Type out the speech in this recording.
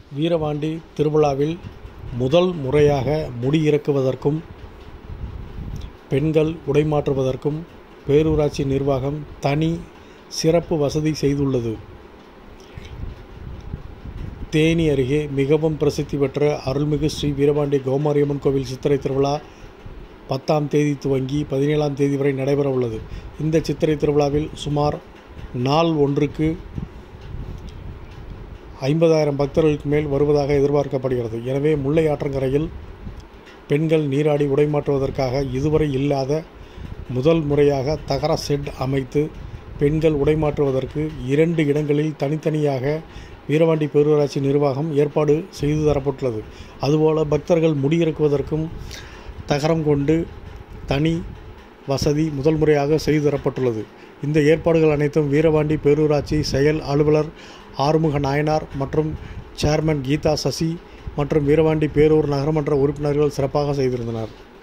வீரபாண்டி திருவிழாவில் முதல் முறையாக முடி இறக்குவதற்கும் பெண்கள் உடை மாற்றுவதற்கும் பேரூராட்சி நிர்வாகம் தனி சிறப்பு வசதி செய்துள்ளது தேனி அருகே மிகவும் பிரசித்தி பெற்ற அருள்மிகு ஸ்ரீ வீரபாண்டி கோமாரியம்மன் கோவில் சித்திரை திருவிழா பத்தாம் தேதி துவங்கி பதினேழாம் தேதி வரை நடைபெற உள்ளது இந்த சித்திரை திருவிழாவில் சுமார் நாள் ஒன்றுக்கு ஐம்பதாயிரம் பக்தர்களுக்கு மேல் வருவதாக எதிர்பார்க்கப்படுகிறது எனவே முல்லை ஆற்றங்கரையில் பெண்கள் நீராடி உடை மாற்றுவதற்காக இதுவரை இல்லாத முதல் முறையாக தகர செட் அமைத்து பெண்கள் உடை மாற்றுவதற்கு இரண்டு இடங்களில் தனித்தனியாக வீரபாண்டி பேரூராட்சி நிர்வாகம் ஏற்பாடு செய்து தரப்பட்டுள்ளது அதுபோல பக்தர்கள் முடியிறக்குவதற்கும் தகரம் கொண்டு தனி வசதி முதல் முறையாக செய்து தரப்பட்டுள்ளது இந்த ஏற்பாடுகள் அனைத்தும் வீரபாண்டி பேரூராட்சி செயல் அலுவலர் ஆறுமுக நாயனார் மற்றும் சேர்மன் கீதா சசி மற்றும் வீரபாண்டி பேரூர் நகரமன்ற உறுப்பினர்கள் சிறப்பாக செய்திருந்தனர்